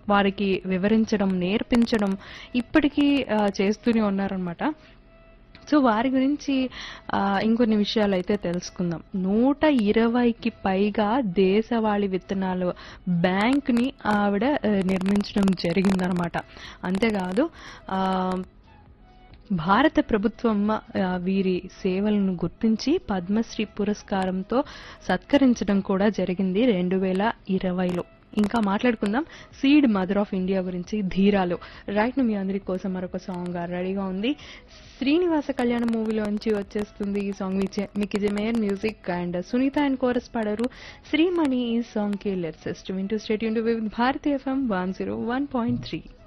వారికి వివరించడం నేర్పించడం ఇప్పటికీ ఆ, చేస్తూనే ఉన్నారనమాట సో వారి గురించి ఆ, ఇంకొన్ని విషయాలు అయితే తెలుసుకుందాం నూట ఇరవైకి పైగా దేశవాళీ విత్తనాలు బ్యాంక్ ని ఆవిడ ఆ, నిర్మించడం జరిగిందనమాట అంతేకాదు ఆ, భారత ప్రభుత్వం ఆ, వీరి సేవలను గుర్తించి పద్మశ్రీ పురస్కారంతో సత్కరించడం కూడా జరిగింది రెండు వేల ఇరవైలో ఇంకా మాట్లాడుకుందాం సీడ్ మదర్ ఆఫ్ ఇండియా గురించి ధీరాలు రైట్ మీ అందరి కోసం మరొక సాంగ్ రెడీగా ఉంది శ్రీనివాస కళ్యాణ మూవీలోంచి వచ్చేస్తుంది ఈ సాంగ్ మీకు ఇది Meyer music and Sunitha and chorus పాడారు శ్రీమణి ఈ సాంగ్ కి లెట్స్ వింటూ stay with Bharatiya FM one zero one point three